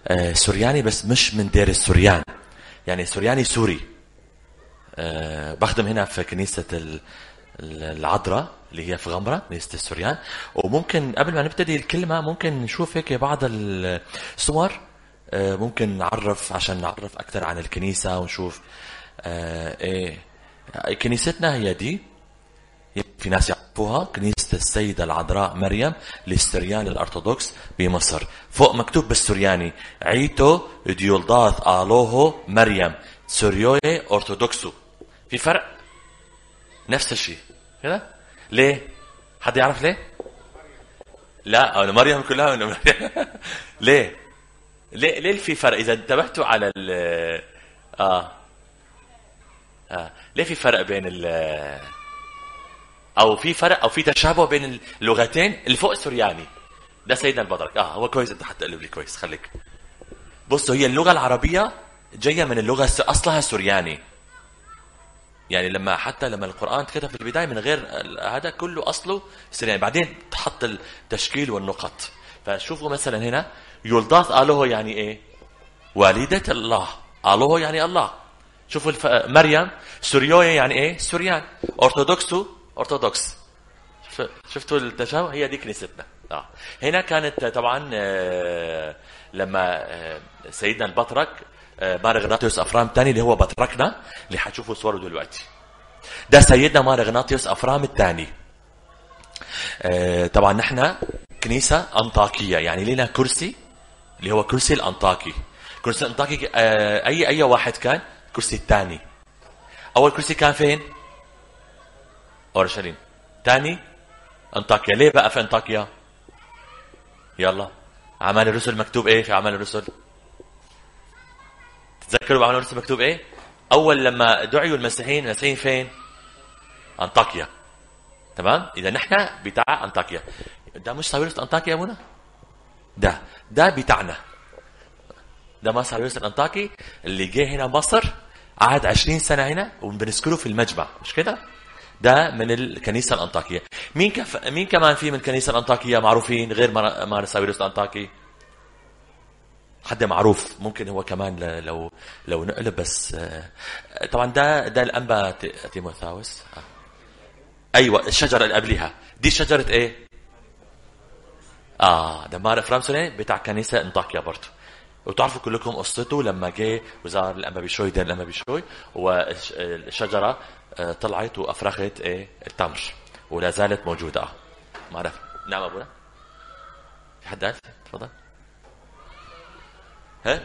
آه، سورياني بس مش من دير السوريان يعني سورياني سوري آه، بخدم هنا في كنيسة ال- ال- العذراء اللي هي في غمرة كنيسة السوريان وممكن قبل ما نبتدي الكلمة ممكن نشوف هيك بعض الصور آه، ممكن نعرف عشان نعرف أكثر عن الكنيسة ونشوف آه، إيه كنيستنا هي دي في ناس يعرفوها كنيسة السيدة العذراء مريم للسريان الأرثوذكس بمصر فوق مكتوب بالسورياني عيتو ديولداث آلوهو مريم سوريوي أرثوذكسو في فرق نفس الشيء كده ليه حد يعرف ليه لا أنا مريم كلها من مريم ليه ليه ليه في فرق اذا انتبهتوا على ال اه اه ليه في فرق بين ال او في فرق او في تشابه بين اللغتين اللي فوق السورياني ده سيدنا البدرك اه هو كويس انت حتقلب لي كويس خليك بصوا هي اللغه العربيه جايه من اللغه الس- اصلها سورياني يعني لما حتى لما القران كتب في البدايه من غير ال- هذا كله اصله سورياني بعدين تحط التشكيل والنقط فشوفوا مثلا هنا يولداث الوه يعني ايه والدة الله الوه يعني الله شوفوا الف... مريم سوريوية يعني ايه سوريان ارثوذكسو ارثوذكس ف- شفتوا التشابه هي دي كنيستنا آه. هنا كانت طبعا آه، لما آه، سيدنا البطرك آه، مارغناطيوس افرام الثاني اللي هو بطركنا اللي حتشوفوا صوره دلوقتي ده سيدنا مارغناطيوس افرام الثاني آه، طبعا نحن كنيسه انطاكيه يعني لنا كرسي اللي هو كرسي الانطاكي كرسي الانطاكي آه، اي اي واحد كان الكرسي الثاني اول كرسي كان فين اورشليم ثاني انطاكيا ليه بقى في انطاكيا يلا اعمال الرسل مكتوب ايه في اعمال الرسل تتذكروا باعمال الرسل مكتوب ايه اول لما دعيوا المسيحيين المسيحيين فين انطاكيا تمام اذا نحن بتاع انطاكيا ده مش صاويرس انطاكيا يا منى ده ده بتاعنا ده ما صاويرس الانطاكي اللي جه هنا مصر قعد 20 سنه هنا وبنذكره في المجمع مش كده ده من الكنيسه الانطاكيه مين كف... مين كمان في من الكنيسه الانطاكيه معروفين غير مار مار ساويرس الانطاكي حد معروف ممكن هو كمان ل- لو لو نقلب بس آه، طبعا ده ده الانبا ت- تيموثاوس آه. ايوه الشجره اللي قبلها دي شجره ايه اه ده مار فرامسوني بتاع كنيسه انطاكيا برضه وتعرفوا كلكم قصته لما جه وزار الانبا بشوي دير الانبا بشوي والشجره آه، طلعت وافرخت ايه التمر ولا زالت موجوده اه ما عرف نعم ابونا في حد قال تفضل ها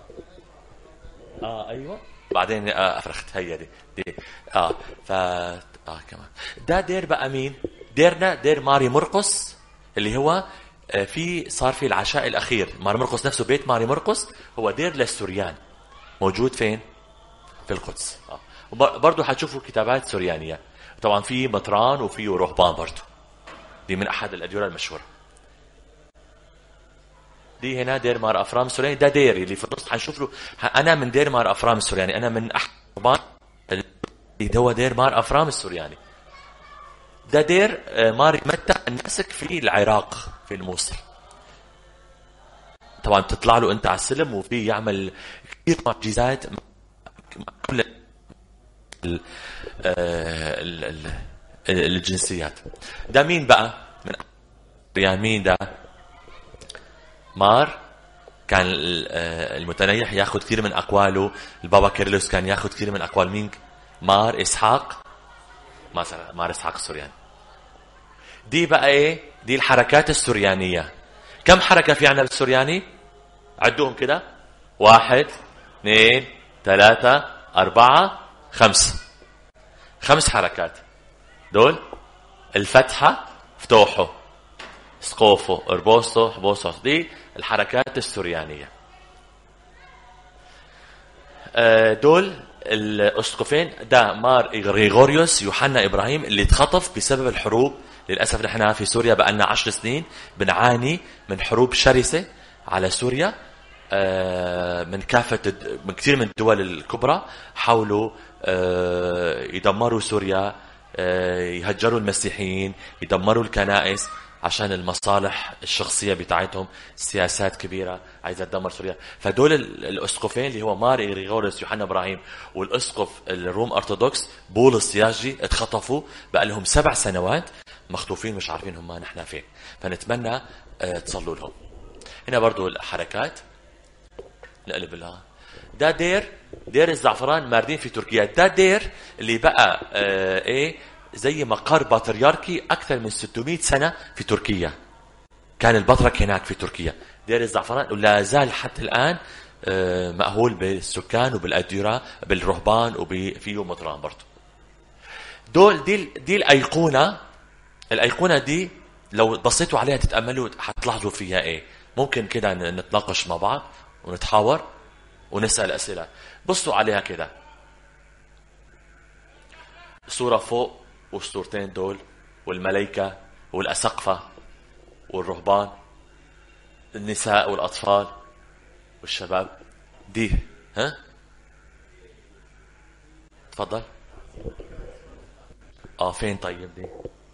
اه ايوه بعدين آه افرخت هي دي دي اه ف اه كمان ده دير بقى مين ديرنا دير ماري مرقس اللي هو آه في صار في العشاء الاخير ماري مرقس نفسه بيت ماري مرقس هو دير للسوريان موجود فين في القدس آه. برضه حتشوفوا كتابات سوريانيه طبعا في مطران وفيه رهبان برضه دي من احد الاديره المشهوره دي هنا دير مار افرام السورياني ده ديري اللي في النص حنشوف له انا من دير مار افرام السورياني انا من احد الرهبان اللي هو دير مار افرام السورياني ده دير آه، مار متى الناسك في العراق في الموصل طبعا بتطلع له انت على السلم وفي يعمل كثير معجزات مع كل ال- آه، ال- ال- ال- الجنسيات ده مين بقى من يعني مين ده مار كان ال- آه، المتنيح ياخذ كثير من اقواله البابا كيرلس كان ياخذ كثير من اقوال مين مار اسحاق ما صار- مار اسحاق السورياني دي بقى ايه دي الحركات السوريانيه كم حركه في عنا بالسورياني عدوهم كده واحد اثنين ثلاثة أربعة خمسة خمس حركات دول الفتحة فتوحه سقوفو اربوسو حبوسو دي الحركات السوريانية آه، دول الاسقفين ده مار غريغوريوس يوحنا ابراهيم اللي اتخطف بسبب الحروب للاسف نحن في سوريا بقالنا عشر سنين بنعاني من حروب شرسه على سوريا آه، من كافه الد- من كثير من الدول الكبرى حاولوا آه، يدمروا سوريا آه، يهجروا المسيحيين يدمروا الكنائس عشان المصالح الشخصيه بتاعتهم سياسات كبيره عايزه تدمر سوريا فدول الاسقفين اللي هو ماري غريغوريوس يوحنا ابراهيم والاسقف الروم ارثوذكس بولس ياجي اتخطفوا بقى لهم سبع سنوات مخطوفين مش عارفين هم نحن فين فنتمنى آه، تصلوا لهم هنا برضو الحركات نقلب لها ده دير دير الزعفران ماردين في تركيا ده دير اللي بقى آه ايه زي مقر بطريركي اكثر من 600 سنه في تركيا كان البطرك هناك في تركيا دير الزعفران ولا زال حتى الان آه مأهول بالسكان وبالأديرة بالرهبان وفيه مطران برضه دول دي دي الايقونه الايقونه دي لو بصيتوا عليها تتاملوا حتلاحظوا فيها ايه ممكن كده نتناقش مع بعض ونتحاور ونسال اسئله بصوا عليها كده صوره فوق والصورتين دول والملائكه والاسقفه والرهبان النساء والاطفال والشباب دي ها تفضل اه فين طيب دي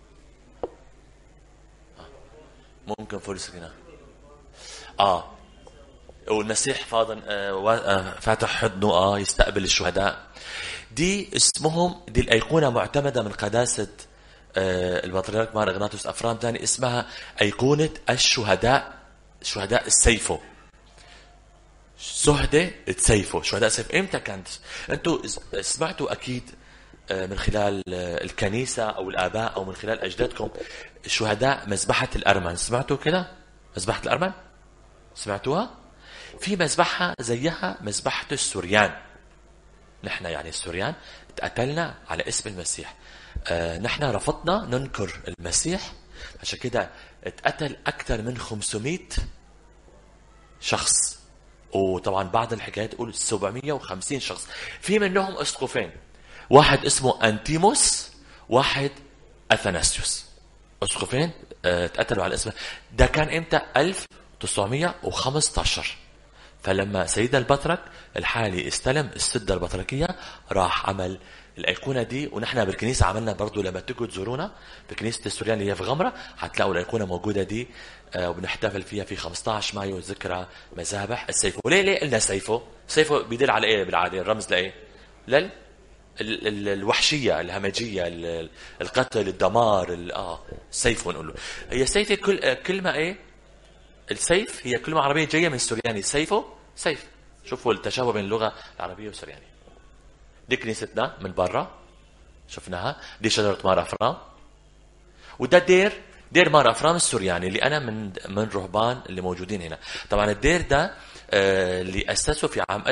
ممكن فول سكرين اه والمسيح فاضل آه, آه فاتح حضنه اه يستقبل الشهداء دي اسمهم دي الايقونه معتمده من قداسه آه البطريرك مار اغناطوس افرام ثاني اسمها ايقونه الشهداء شهداء السيفو شهداء تسيفوا شهداء سيف امتى كانت انتم سمعتوا اكيد آه، من خلال آه، الكنيسة أو الآباء أو من خلال أجدادكم شهداء مذبحة الأرمن سمعتوا كده مذبحة الأرمن سمعتوها في مذبحة زيها مذبحة السوريان نحن يعني السوريان تقتلنا على اسم المسيح آه نحن رفضنا ننكر المسيح عشان كده اتقتل أكثر من 500 شخص وطبعا بعض الحكايات تقول 750 شخص في منهم اسقفين واحد اسمه أنتيموس واحد أثناسيوس أسقفين اه تقتلوا على اسمه ده كان إمتى 1915 فلما سيدنا البطرك الحالي استلم السدة البطركية راح عمل الأيقونة دي ونحن بالكنيسة عملنا برضو لما تجوا تزورونا في كنيسة السوريان اللي هي في غمرة حتلاقوا الأيقونة موجودة دي آه وبنحتفل فيها في 15 مايو ذكرى مذابح السيفو وليه ليه قلنا سيفو سيفو بيدل على ايه بالعادة الرمز لايه لل الوحشيه الهمجيه القتل الدمار اه سيف نقول له هي سيف كل كلمه ايه السيف هي كلمه عربيه جايه من السورياني سيفه سيف شوفوا التشابه بين اللغه العربيه والسوريانيه دي كنيستنا من برا شفناها دي شجره مار افرام وده دير دير مار افرام السورياني اللي انا من من رهبان اللي موجودين هنا طبعا الدير ده آه اللي اسسه في عام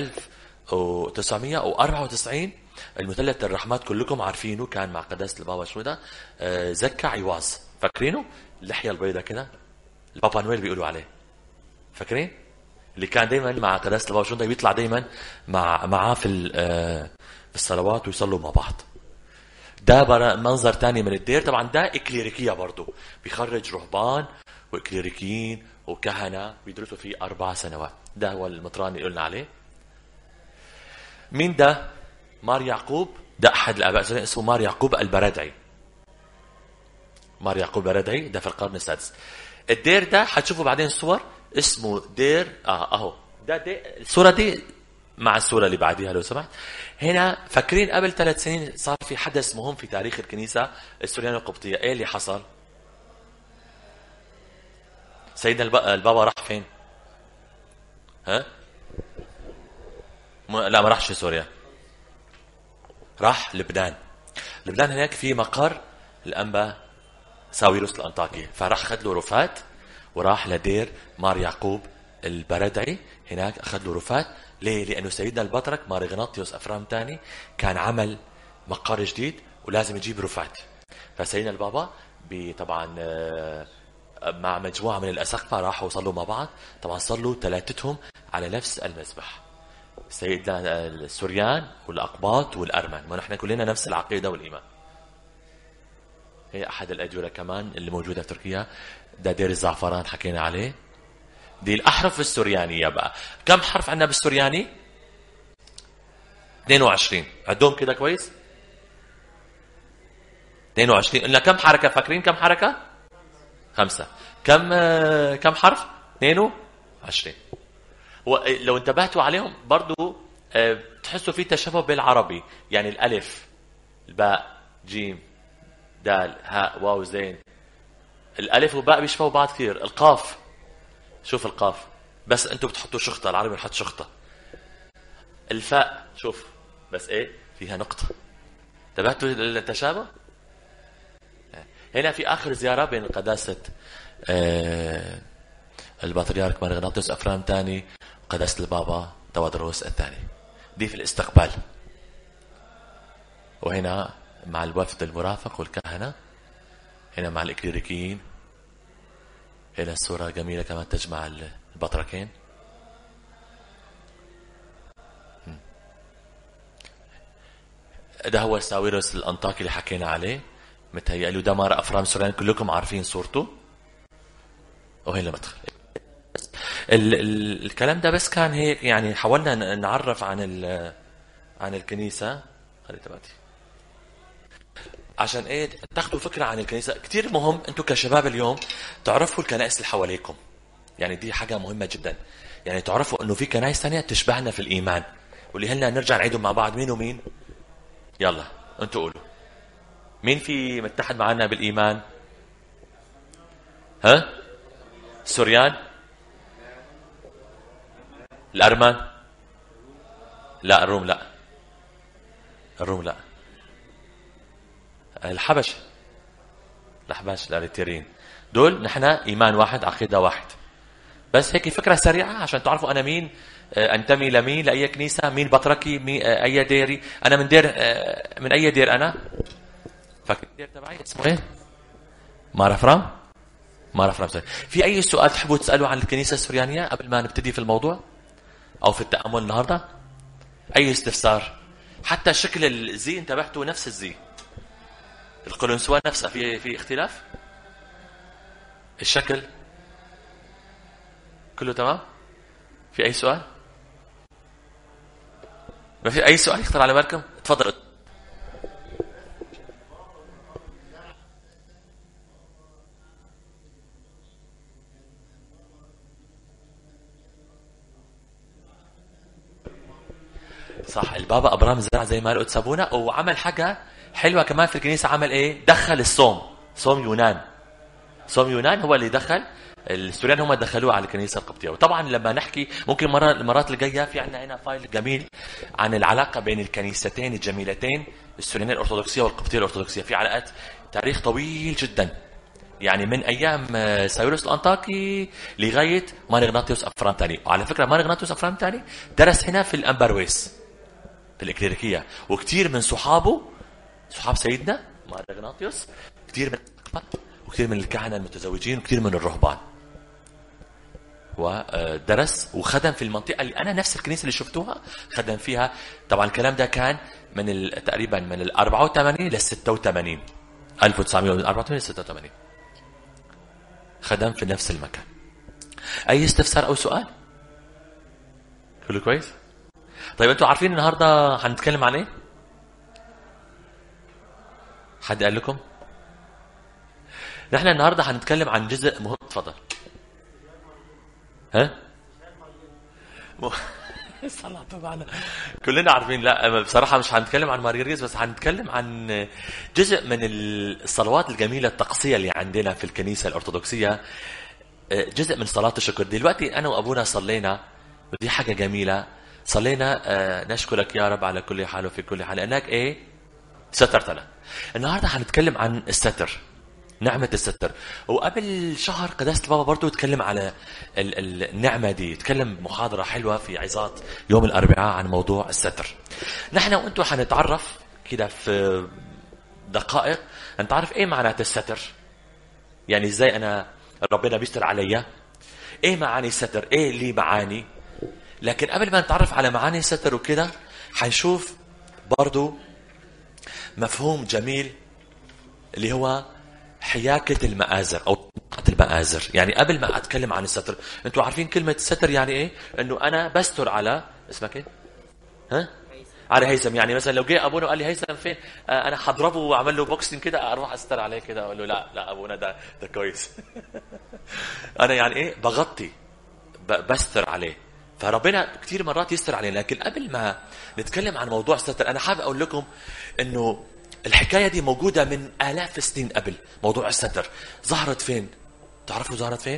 1994 المثلث الرحمات كلكم عارفينه كان مع قداسه البابا شنودة آه زكا عواز فاكرينه اللحيه البيضاء كده البابا نويل بيقولوا عليه فاكرين اللي كان دايما مع قداسه البابا شنودة بيطلع دايما مع معاه في آه في الصلوات ويصلوا مع بعض ده منظر تاني من الدير طبعا ده اكليريكية برضه بيخرج رهبان واكليريكيين وكهنة بيدرسوا فيه أربع سنوات ده هو المطران اللي قلنا عليه مين ده مار يعقوب ده أحد الآباء اسمه مار يعقوب البردعي مار يعقوب البردعي ده في القرن السادس الدير ده حتشوفوا بعدين صور اسمه دير اه اهو ده دي الصورة دي مع الصورة اللي بعديها لو سمحت هنا فاكرين قبل ثلاث سنين صار في حدث مهم في تاريخ الكنيسة السوريانية القبطية ايه اللي حصل سيدنا البابا راح فين ها لا ما راحش سوريا راح لبنان لبنان هناك في مقر الأنبا ساويروس الأنطاكي فراح أخذ له رفات وراح لدير مار يعقوب البردعي هناك أخذ له رفات ليه؟ لأنه سيدنا البطرك مار غناطيوس أفرام تاني كان عمل مقر جديد ولازم يجيب رفات فسيدنا البابا طبعا آه، مع مجموعة من الأسقفة راحوا صلوا مع بعض طبعا صلوا ثلاثتهم على نفس المذبح سيدنا السوريان والأقباط والأرمن ما نحن كلنا نفس العقيدة والإيمان هي أحد الأديرة كمان اللي موجودة في تركيا ده دير الزعفران حكينا عليه دي الأحرف السوريانية بقى كم حرف عندنا بالسورياني 22 عدهم كده كويس 22 قلنا كم حركة فاكرين كم حركة خمسة كم كم حرف؟ 22 لو انتبهتوا عليهم برضو تحسوا في تشابه بالعربي يعني الألف الباء جيم دال هاء واو زين الألف والباء بيشبهوا بعض كثير القاف شوف القاف بس انتم بتحطوا شخطة العربي بنحط شخطة الفاء شوف بس ايه فيها نقطة انتبهتوا للتشابه هنا في آخر زيارة بين قداسة آه البطريرك مارغناطيوس أفرام ثاني وقداسة البابا توادروس الثاني دي في الاستقبال وهنا مع الوفد المرافق والكهنة هنا مع الإكليريكيين هنا الصورة جميلة كمان تجمع البطركين ده هو ساويروس الأنطاكي اللي حكينا عليه متهيألي ده مار أفرام سوريان كلكم عارفين صورته وهي المدخل ال ال الكلام ده بس كان هيك يعني حاولنا نعرف عن عن الكنيسة خلي تبعتي عشان ايه تاخذوا فكره عن الكنيسه كثير مهم انتم كشباب اليوم تعرفوا الكنائس اللي حواليكم يعني دي حاجه مهمه جدا يعني تعرفوا انه في كنائس ثانيه تشبهنا في الايمان واللي هلا نرجع نعيدهم مع بعض مين ومين يلا انتوا قولوا مين في متحد معنا بالايمان ها سوريان الارمان لا الروم لا الروم لا الحبش الأحباش الأريتريين دول نحن إيمان واحد عقيدة واحد بس هيك فكرة سريعة عشان تعرفوا أنا مين آه، أنتمي لمين لأي كنيسة مين بطركي مين آه، أي ديري أنا من دير آه، من أي دير أنا فاكر الدير تبعي اسمه إيه مارا فرام مارا فرام في أي سؤال تحبوا تسألوا عن الكنيسة السوريانية قبل ما نبتدي في الموضوع أو في التأمل النهاردة أي استفسار حتى شكل الزي انتبهتوا نفس الزي القلنسوة نفسها في في اختلاف الشكل كله تمام في أي سؤال ما في أي سؤال يخطر على بالكم تفضل صح البابا ابرام زرع زي ما قلت سابونا وعمل حاجه حلوة كمان في الكنيسة عمل ايه دخل الصوم صوم يونان صوم يونان هو اللي دخل السوريان هم دخلوه على الكنيسه القبطيه وطبعا لما نحكي ممكن مرة المرات الجايه في عندنا هنا فايل جميل عن العلاقه بين الكنيستين الجميلتين السوريانيه الارثوذكسيه والقبطيه الارثوذكسيه في علاقات تاريخ طويل جدا يعني من ايام سايروس الانطاكي لغايه مارغناطيوس افرام ثاني وعلى فكره مارغناطيوس افرام ثاني درس هنا في الامبرويس في الاكليريكيه وكثير من صحابه صحاب سيدنا مار اغناطيوس كثير من وكثير من الكهنه المتزوجين وكثير من الرهبان ودرس وخدم في المنطقة اللي أنا نفس الكنيسة اللي شفتوها خدم فيها طبعا الكلام ده كان من تقريبا من ال 84 لل 86 1984 ل 86 خدم في نفس المكان أي استفسار أو سؤال؟ كله كويس؟ طيب أنتوا عارفين النهاردة هنتكلم عن إيه؟ حد قال لكم نحن النهاردة هنتكلم عن جزء مهم تفضل ها صلاة معنا كلنا عارفين لا بصراحة مش هنتكلم عن مارجريز بس هنتكلم عن جزء من الصلوات الجميلة الطقسية اللي عندنا في الكنيسة الأرثوذكسية جزء من صلاة الشكر دلوقتي أنا وأبونا صلينا ودي حاجة جميلة صلينا آه، نشكرك يا رب على كل حال وفي كل حال لأنك إيه سترتنا النهارده هنتكلم عن الستر نعمة الستر وقبل شهر قداسة البابا برضو تكلم على النعمة دي تكلم محاضرة حلوة في عظات يوم الأربعاء عن موضوع الستر نحن وانتم حنتعرف كده في دقائق نتعرف ايه معنات الستر يعني ازاي انا ربنا بيستر عليا ايه معاني الستر ايه اللي معاني لكن قبل ما نتعرف على معاني الستر وكده حنشوف برضو مفهوم جميل اللي هو حياكة المآزر أو المآزر يعني قبل ما أتكلم عن الستر أنتوا عارفين كلمة ستر يعني إيه أنه أنا بستر على اسمك إيه ها على هيثم يعني مثلا لو جه ابونا وقال لي هيثم فين آه انا حضربه واعمل له بوكسنج كده اروح استر عليه كده اقول له لا لا ابونا ده ده كويس انا يعني ايه بغطي بستر عليه فربنا كثير مرات يستر علينا لكن قبل ما نتكلم عن موضوع الستر انا حابب اقول لكم انه الحكايه دي موجوده من الاف السنين قبل موضوع الستر ظهرت فين تعرفوا ظهرت فين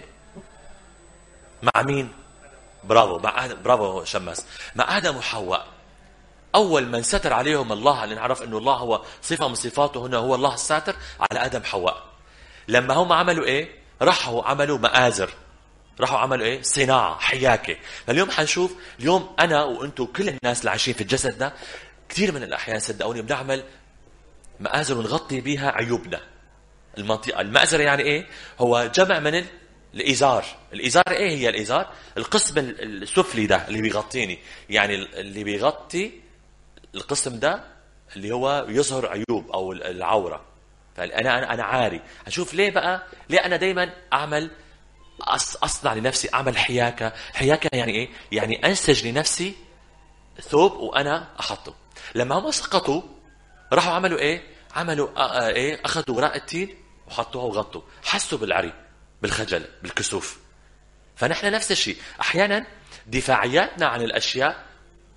مع مين برافو مع آدم برافو شماس مع ادم وحواء اول من ستر عليهم الله اللي نعرف انه الله هو صفه من صفاته هنا هو الله الساتر على ادم حواء لما هم عملوا ايه راحوا عملوا مآزر راحوا عملوا ايه صناعه حياكه اليوم حنشوف اليوم انا وانتم كل الناس اللي عايشين في الجسد ده كثير من الاحيان صدقوني بنعمل مآزر ونغطي بها عيوبنا المنطقه المأزر يعني ايه هو جمع من الإزار الإزار إيه هي الإزار القسم السفلي ده اللي بيغطيني يعني اللي بيغطي القسم ده اللي هو يظهر عيوب أو العورة فأنا أنا أنا عاري أشوف ليه بقى ليه أنا دايما أعمل أصنع لنفسي أعمل حياكة حياكة يعني إيه يعني أنسج لنفسي ثوب وأنا أحطه لما هم سقطوا راحوا عملوا إيه عملوا إيه أخذوا وراء التين وحطوها وغطوا حسوا بالعري بالخجل بالكسوف فنحن نفس الشيء احيانا دفاعياتنا عن الاشياء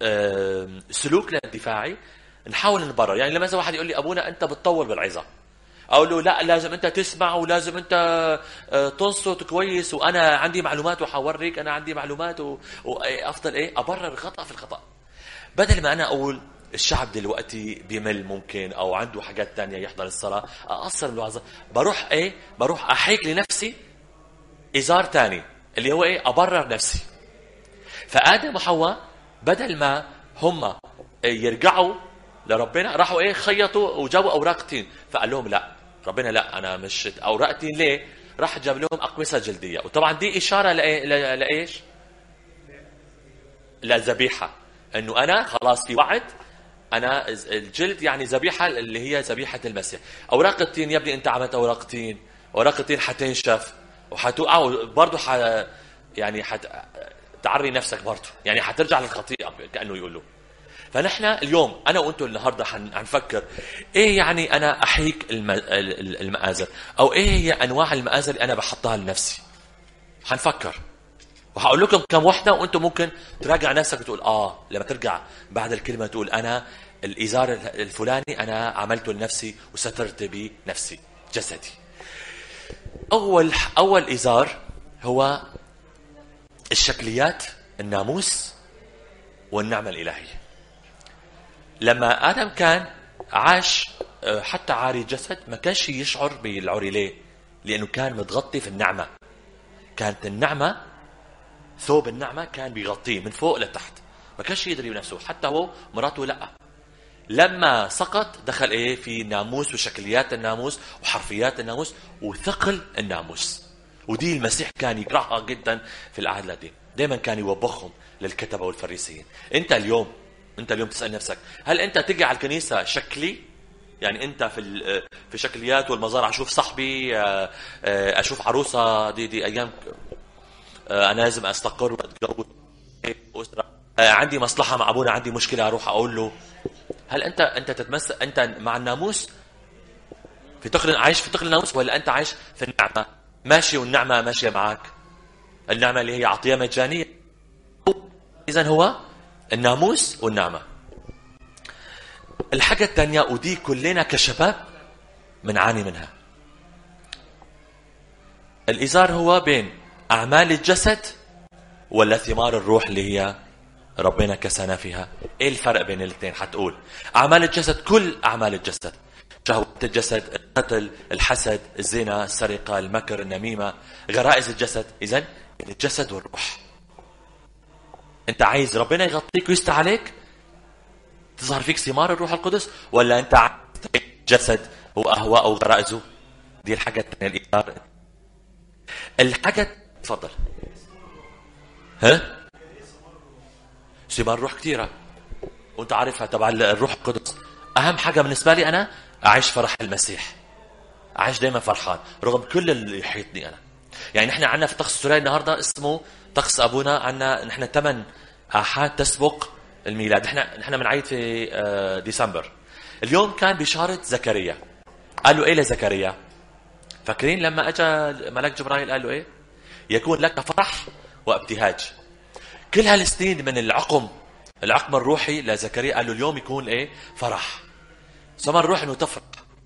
سلوكنا الدفاعي نحاول نبرر يعني لما واحد يقول لي ابونا انت بتطول بالعظه اقول له لا لازم انت تسمع ولازم انت آه، تنصت كويس وانا عندي معلومات وحوريك انا عندي معلومات وافضل ايه ابرر خطا في الخطا بدل ما انا اقول الشعب دلوقتي بيمل ممكن او عنده حاجات تانية يحضر الصلاة اقصر الوعظة بروح ايه بروح احيك لنفسي إزار تاني اللي هو إيه أبرر نفسي فآدم وحواء بدل ما هم يرجعوا لربنا راحوا إيه خيطوا وجابوا أوراق تين فقال لهم لا ربنا لا أنا مش أوراق تين ليه راح جاب لهم أقمصة جلدية وطبعا دي إشارة لإيه لإيش للذبيحة أنه أنا خلاص في وعد أنا الجلد يعني ذبيحة اللي هي ذبيحة المسيح أوراق التين يا ابني أنت عملت أوراق تين أوراق التين حتنشف وحتوقع وبرضه ح... يعني حت... تعري نفسك برضه يعني حترجع للخطيئه كانه يقولوا فنحن اليوم انا وانتم النهارده حنفكر ايه يعني انا احيك الم... المآزر او ايه هي انواع المآزر اللي انا بحطها لنفسي حنفكر وهقول لكم كم وحده وانتم ممكن تراجع نفسك وتقول اه لما ترجع بعد الكلمه تقول انا الازار الفلاني انا عملته لنفسي وسترت بنفسي جسدي أول أول إزار هو الشكليات الناموس والنعمة الإلهية لما آدم كان عاش آه، حتى عاري جسد ما كانش يشعر بالعري ليه لأنه كان متغطي في النعمة كانت النعمة ثوب النعمة كان بيغطيه من فوق لتحت ما كانش يدري بنفسه حتى هو مراته لا لما سقط دخل ايه في ناموس وشكليات الناموس وحرفيات الناموس وثقل الناموس ودي المسيح كان يكرهها جدا في العهد القديم دائما كان يوبخهم للكتبه والفريسيين انت اليوم انت اليوم تسال نفسك هل انت تجي على الكنيسه شكلي يعني انت في في شكليات والمزار اشوف صاحبي آه، آه، اشوف عروسه دي دي ايام آه، انا لازم استقر واتجوز اسره عندي مصلحه مع ابونا عندي مشكله اروح اقول له هل انت انت تتمسك انت مع الناموس في تقل عايش في تقل الناموس ولا انت عايش في النعمه ماشي والنعمه ماشيه معك النعمه اللي هي عطيه مجانيه اذا هو الناموس والنعمه الحاجه الثانيه ودي كلنا كشباب بنعاني منها الازار هو بين اعمال الجسد ولا ثمار الروح اللي هي ربنا كسانا فيها ايه الفرق بين الاثنين حتقول اعمال الجسد كل اعمال الجسد شهوات الجسد القتل الحسد الزنا السرقه المكر النميمه غرائز الجسد اذا الجسد والروح انت عايز ربنا يغطيك ويستر عليك تظهر فيك ثمار الروح القدس ولا انت عايز جسد واهواء وغرائزه دي الحاجه الثانيه الاطار الحاجه تفضل ها ثمار روح كثيره وانت عارفها تبع الروح القدس اهم حاجه بالنسبه لي انا اعيش فرح المسيح اعيش دائما فرحان رغم كل اللي يحيطني انا يعني نحن عندنا في طقس السوري النهارده اسمه طقس ابونا عندنا نحن ثمان احاد تسبق الميلاد احنا نحن بنعيد في آه، ديسمبر اليوم كان بشارة زكريا قال له ايه لزكريا فاكرين لما اجى ملك جبرائيل قال له ايه يكون لك فرح وابتهاج كل هالسنين من العقم العقم الروحي لزكريا قال له اليوم يكون ايه فرح سمر الروح انه تفرح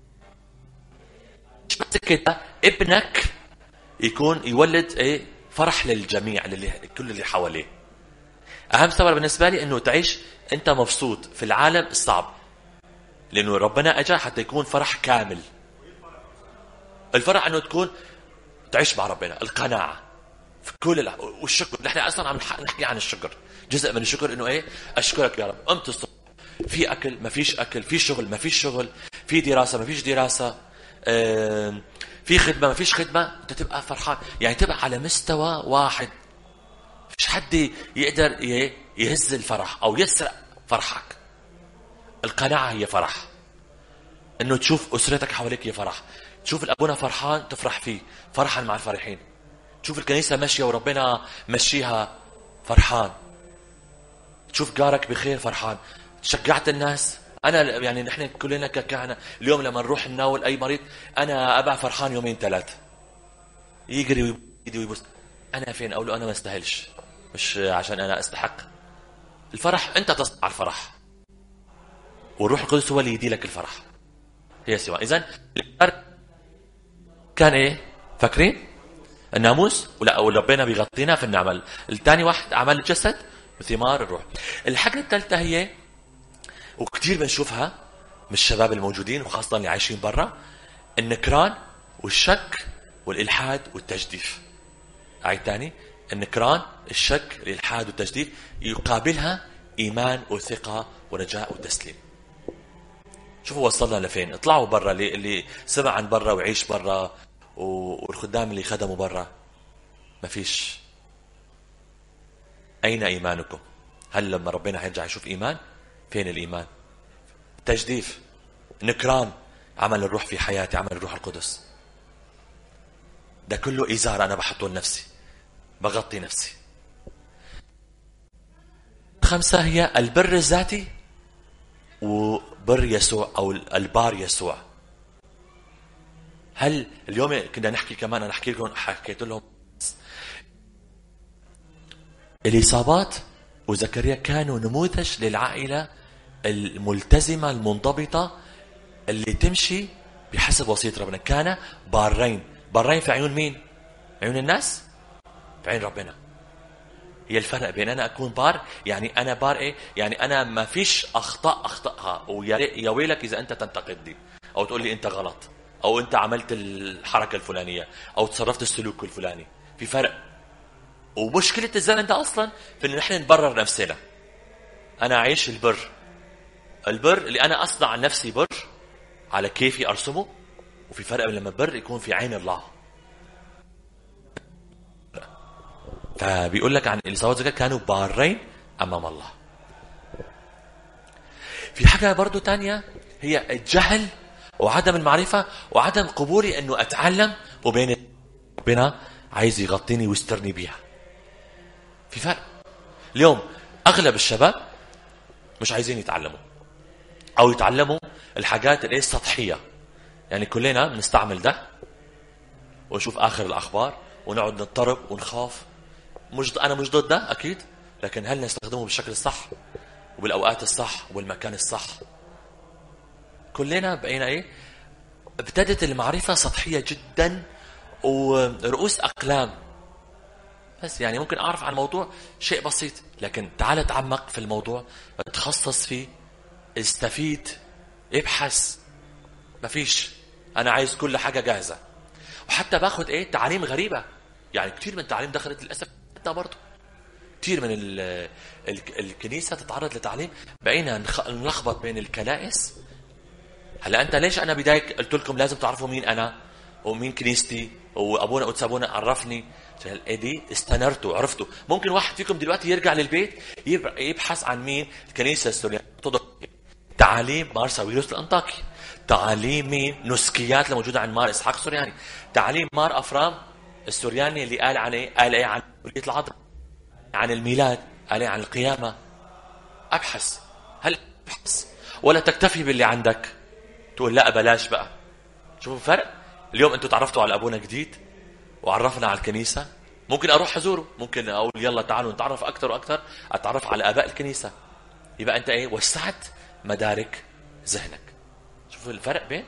مش بس كده ابنك يكون يولد ايه فرح للجميع للي كل اللي حواليه اهم سبب بالنسبه لي انه تعيش انت مبسوط في العالم الصعب لانه ربنا اجى حتى يكون فرح كامل الفرح انه تكون تعيش مع ربنا القناعه في كل الع... والشكر نحن اصلا عم نحكي عن الشكر جزء من الشكر انه ايه اشكرك يا رب قمت الصبح في اكل ما فيش اكل في شغل ما فيش شغل في دراسه ما فيش دراسه في خدمه ما فيش خدمه انت تبقى فرحان يعني تبقى على مستوى واحد فيش حد يقدر يهز الفرح او يسرق فرحك القناعه هي فرح انه تشوف اسرتك حواليك هي فرح تشوف الابونا فرحان تفرح فيه فرحا مع الفرحين تشوف الكنيسه ماشيه وربنا مشيها فرحان تشوف جارك بخير فرحان شجعت الناس انا يعني نحن كلنا ككهنه اليوم لما نروح نناول اي مريض انا ابع فرحان يومين ثلاث يجري ويدي ويبص انا فين اقول له انا ما استاهلش مش عشان انا استحق الفرح انت تصنع الفرح والروح القدس هو اللي يدي لك الفرح هي سوا اذا كان ايه فاكرين الناموس ولا ربنا بيغطينا في النعمل الثاني واحد عمل الجسد وثمار الروح الحاجة الثالثة هي وكثير بنشوفها من الشباب الموجودين وخاصة اللي عايشين برا النكران والشك والإلحاد والتجديف أعيد ثاني النكران الشك الإلحاد والتجديف يقابلها إيمان وثقة ورجاء وتسليم شوفوا وصلنا لفين اطلعوا برا اللي, اللي سمع عن برا وعيش برا والخدام اللي خدموا برا ما فيش أين إيمانكم هل لما ربنا هيرجع يشوف إيمان فين الإيمان تجديف نكران عمل الروح في حياتي عمل الروح القدس ده كله إزار أنا بحطه لنفسي بغطي نفسي خمسة هي البر الذاتي وبر يسوع أو البار يسوع هل اليوم كنا نحكي كمان أنا أحكي لكم حكيت لهم الإصابات وزكريا كانوا نموذج للعائلة الملتزمة المنضبطة اللي تمشي بحسب وصية ربنا كان بارين بارين في عيون مين عيون الناس في عين ربنا هي الفرق بين انا اكون بار يعني انا بار ايه يعني انا ما فيش اخطاء اخطاها ويا ويلك اذا انت تنتقدني او تقول لي انت غلط او انت عملت الحركه الفلانيه او تصرفت السلوك الفلاني في فرق ومشكله الزمن ده اصلا في انه نحن نبرر نفسنا انا اعيش البر البر اللي انا اصنع نفسي بر على كيفي ارسمه وفي فرق لما بر يكون في عين الله فبيقول لك عن اليساوات زكاة كانوا بارين امام الله في حاجه برضو تانية هي الجهل وعدم المعرفه وعدم قبولي انه اتعلم وبين ربنا عايز يغطيني ويسترني بيها في فرق اليوم اغلب الشباب مش عايزين يتعلموا او يتعلموا الحاجات الايه السطحيه يعني كلنا بنستعمل ده ونشوف اخر الاخبار ونقعد نضطرب ونخاف مش انا مش ضد ده اكيد لكن هل نستخدمه بالشكل الصح وبالاوقات الصح وبالمكان الصح كلنا بقينا ايه ابتدت المعرفه سطحيه جدا ورؤوس اقلام بس يعني ممكن اعرف عن الموضوع شيء بسيط لكن تعال تعمق في الموضوع تخصص فيه استفيد ابحث مفيش انا عايز كل حاجه جاهزه وحتى باخد ايه تعاليم غريبه يعني كثير من التعليم دخلت للاسف حتى برضه كثير من ال ال الكنيسه تتعرض لتعليم بقينا نلخبط بين الكنائس هلا انت ليش انا بداية قلت لكم لازم تعرفوا مين انا ومين كنيستي وابونا قدس ابونا عرفني دي استنرتوا عرفتوا ممكن واحد فيكم دلوقتي يرجع للبيت يبحث عن مين الكنيسه السوريانيه تعاليم مار ساويروس الانطاكي تعاليم مين نسكيات اللي موجوده عند مار اسحاق السورياني تعاليم مار افرام السورياني اللي قال عن ايه قال ايه عن ولية العذراء عن الميلاد قال ايه عن القيامه ابحث هل ابحث ولا تكتفي باللي عندك تقول لا بلاش بقى شوفوا الفرق اليوم انتم تعرفتوا على ابونا جديد وعرفنا على الكنيسه ممكن اروح ازوره ممكن اقول يلا تعالوا نتعرف اكثر واكثر اتعرف على اباء الكنيسه يبقى انت ايه وسعت مدارك ذهنك شوفوا الفرق بين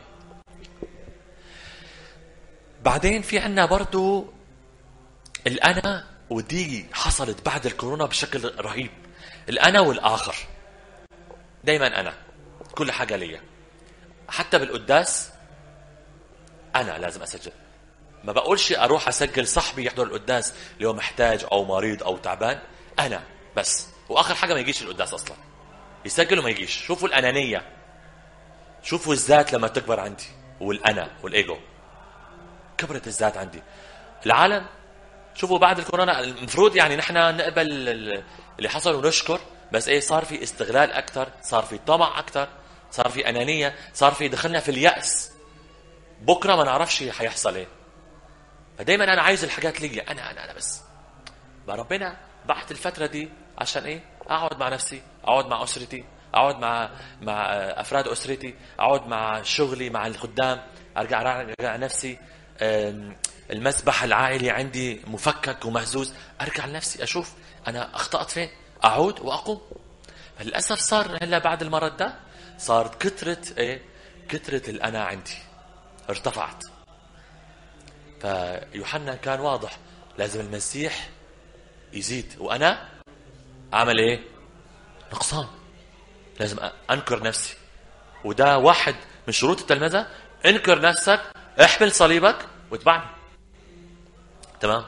بعدين في عنا برضو الأنا ودي حصلت بعد الكورونا بشكل رهيب الأنا والآخر دايما أنا كل حاجة ليا حتى بالقداس أنا لازم أسجل ما بقولش أروح أسجل صاحبي يحضر القداس اللي هو محتاج أو مريض أو تعبان أنا بس وآخر حاجة ما يجيش القداس أصلا يسجل وما يجيش شوفوا الأنانية شوفوا الذات لما تكبر عندي والأنا والإيجو كبرت الذات عندي العالم شوفوا بعد الكورونا المفروض يعني نحن نقبل اللي حصل ونشكر بس ايه صار في استغلال اكثر صار في طمع اكثر صار في انانيه صار في دخلنا في الياس بكره ما نعرفش حيحصل ايه فدايما انا عايز الحاجات لي انا انا انا بس ربنا بعت الفتره دي عشان ايه اقعد مع نفسي اقعد مع اسرتي اقعد مع مع افراد اسرتي اقعد مع شغلي مع الخدام ارجع ارجع نفسي المسبح العائلي عندي مفكك ومهزوز ارجع لنفسي اشوف انا اخطات فين اعود واقوم للاسف صار هلا بعد المرض ده صارت كثره ايه كثره الانا عندي ارتفعت فيوحنا كان واضح لازم المسيح يزيد وانا اعمل ايه نقصان لازم انكر نفسي وده واحد من شروط التلمذه انكر نفسك احمل صليبك واتبعني تمام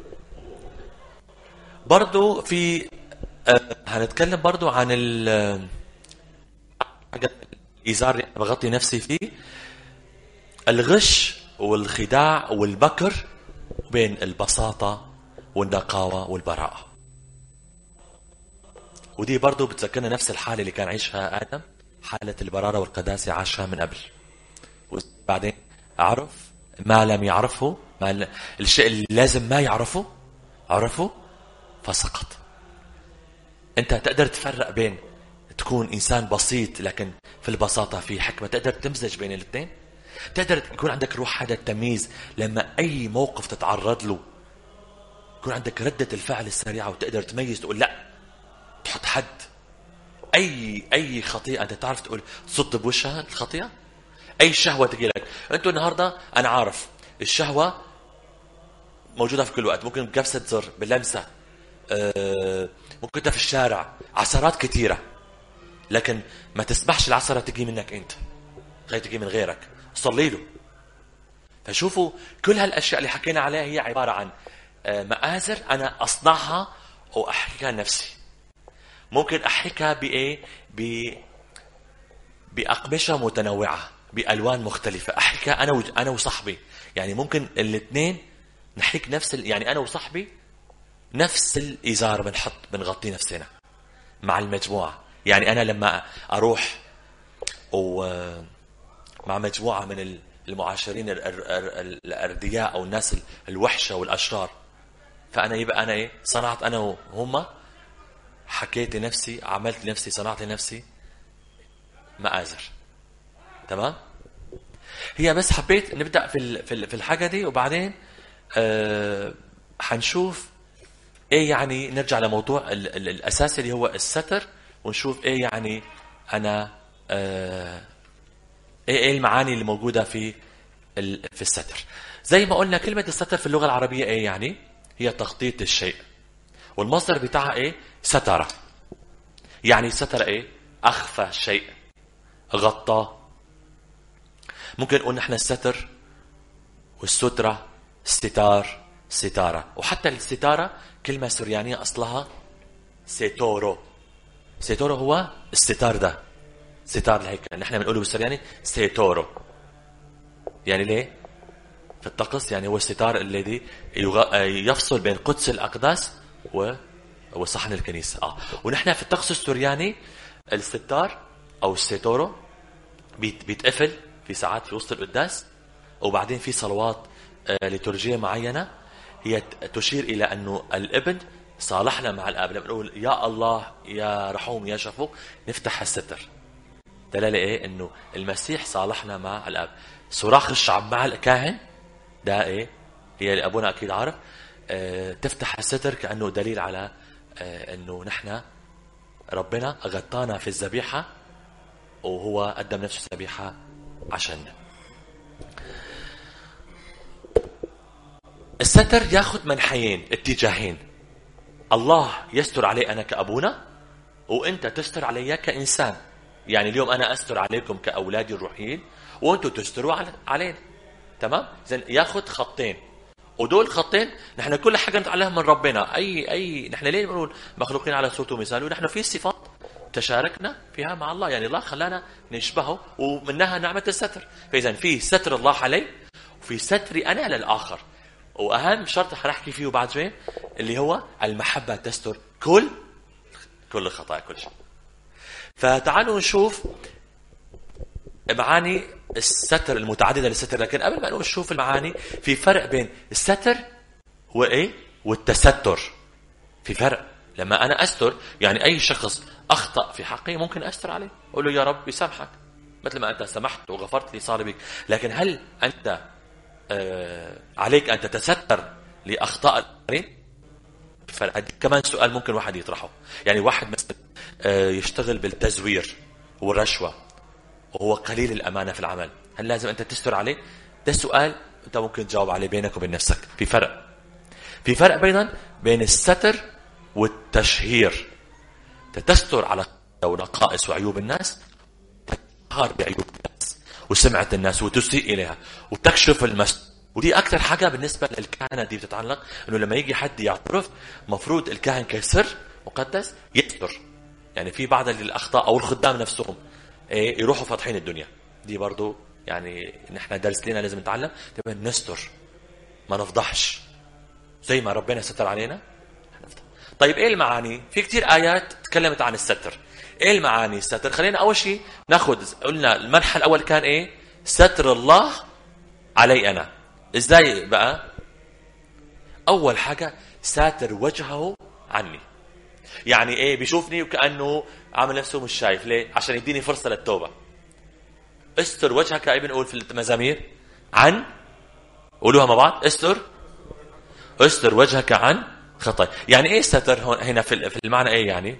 برضو في آه هنتكلم برضو عن ال الإيزار اللي بغطي نفسي فيه الغش والخداع والبكر بين البساطة والنقاوة والبراءة ودي برضو بتذكرنا نفس الحالة اللي كان عيشها آدم حالة البرارة والقداسة عاشها من قبل وبعدين عرف ما لم يعرفه ما ل... الشيء اللي لازم ما يعرفه عرفه فسقط انت تقدر تفرق بين تكون انسان بسيط لكن في البساطه في حكمه تقدر تمزج بين الاثنين تقدر يكون عندك روح هذا التمييز لما اي موقف تتعرض له يكون عندك ردة الفعل السريعة وتقدر تميز تقول لا تحط حد أي أي خطيئة أنت تعرف تقول تصد بوشها الخطيئة أي شهوة تجي لك أنتوا النهاردة أنا عارف الشهوة موجودة في كل وقت ممكن بكبسة زر بلمسة آه، ممكن في الشارع عثرات كثيرة لكن ما تسمحش العثرة تجي منك أنت غير تجي من غيرك صلي له فشوفوا كل هالأشياء اللي حكينا عليها هي عبارة عن آه، مآزر أنا أصنعها وأحكيها لنفسي ممكن أحكيها بإيه؟ ب بأقمشة متنوعة بألوان مختلفة أحكيها أنا و... أنا وصاحبي يعني ممكن الاثنين نحكي نفس ال... يعني أنا وصاحبي نفس الإزار بنحط بنغطي نفسنا مع المجموعة يعني أنا لما أروح ومع مجموعة من المعاشرين الأردياء أو الناس الوحشة والأشرار فأنا يبقى أنا إيه صنعت أنا وهم حكيت لنفسي عملت لنفسي صنعت لنفسي مآزر تمام هي بس حبيت نبدأ في في الحاجة دي وبعدين آه حنشوف ايه يعني نرجع لموضوع الاساسي اللي هو الستر ونشوف ايه يعني انا آه ايه ايه المعاني اللي موجوده في في الستر زي ما قلنا كلمه الستر في اللغه العربيه ايه يعني هي تغطيه الشيء والمصدر بتاعها ايه ستر يعني ستر ايه اخفى شيء غطى ممكن نقول نحن الستر والستره ستار ستاره وحتى الستاره كلمة سوريانية أصلها سيتورو سيتورو هو الستار ده ستار الهيكل نحن بنقوله بالسورياني سيتورو يعني ليه؟ في الطقس يعني هو الستار الذي يفصل بين قدس الأقداس و وصحن الكنيسة آه. ونحن في الطقس السورياني الستار أو السيتورو بيتقفل في ساعات في وسط القداس وبعدين في صلوات آه، ليتورجية معينة هي تشير إلى أنه الابن صالحنا مع الاب لما نقول يا الله يا رحوم يا شفوق نفتح الستر دلاله ايه انه المسيح صالحنا مع الاب صراخ الشعب مع الكاهن ده ايه هي اللي ابونا اكيد عارف اه تفتح الستر كانه دليل على اه انه نحن ربنا غطانا في الذبيحه وهو قدم نفسه ذبيحه عشاننا الستر ياخذ منحيين اتجاهين الله يستر علي انا كابونا وانت تستر علي كانسان يعني اليوم انا استر عليكم كاولادي الروحيين وانتم تستروا علينا تمام اذا ياخذ خطين ودول خطين نحن كل حاجه نتعلمها من ربنا اي اي نحن ليه بنقول مخلوقين على صوته ومثاله ونحن في صفات تشاركنا فيها مع الله يعني الله خلانا نشبهه ومنها نعمه الستر فاذا في ستر الله علي وفي ستري انا للاخر واهم شرط حنحكي فيه بعد شوي اللي هو المحبه تستر كل كل الخطايا كل شيء فتعالوا نشوف معاني الستر المتعدده للستر لكن قبل ما نشوف المعاني في فرق بين الستر وايه والتستر في فرق لما انا استر يعني اي شخص اخطا في حقي ممكن استر عليه اقول له يا رب يسامحك مثل ما انت سمحت وغفرت لي صار بك لكن هل انت آه عليك ان تتستر لاخطاء الاخرين كمان سؤال ممكن واحد يطرحه يعني واحد مثلا آه يشتغل بالتزوير والرشوه وهو قليل الامانه في العمل هل لازم انت تستر عليه ده سؤال انت ممكن تجاوب عليه بينك وبين نفسك في فرق في فرق ايضا بين الستر والتشهير تستر على نقائص وعيوب الناس تقهر بعيوب الناس وسمعة الناس وتسيء إليها وتكشف المس ودي أكثر حاجة بالنسبة للكهنة دي بتتعلق إنه لما يجي حد يعترف مفروض الكاهن كسر مقدس يستر يعني في بعض الأخطاء أو الخدام نفسهم إيه يروحوا فاتحين الدنيا دي برضو يعني نحن درس لنا لازم نتعلم تبقى نستر ما نفضحش زي ما ربنا ستر علينا طيب ايه المعاني في كتير ايات تكلمت عن الستر ايه المعاني الستر خلينا اول شيء ناخذ قلنا المنحى الاول كان ايه ستر الله علي انا ازاي بقى اول حاجه ساتر وجهه عني يعني ايه بيشوفني وكانه عامل نفسه مش شايف ليه عشان يديني فرصه للتوبه استر وجهك يا ابن قول في المزامير عن قولوها مع بعض استر استر وجهك عن خطايا يعني ايه ستر هون هنا في المعنى ايه يعني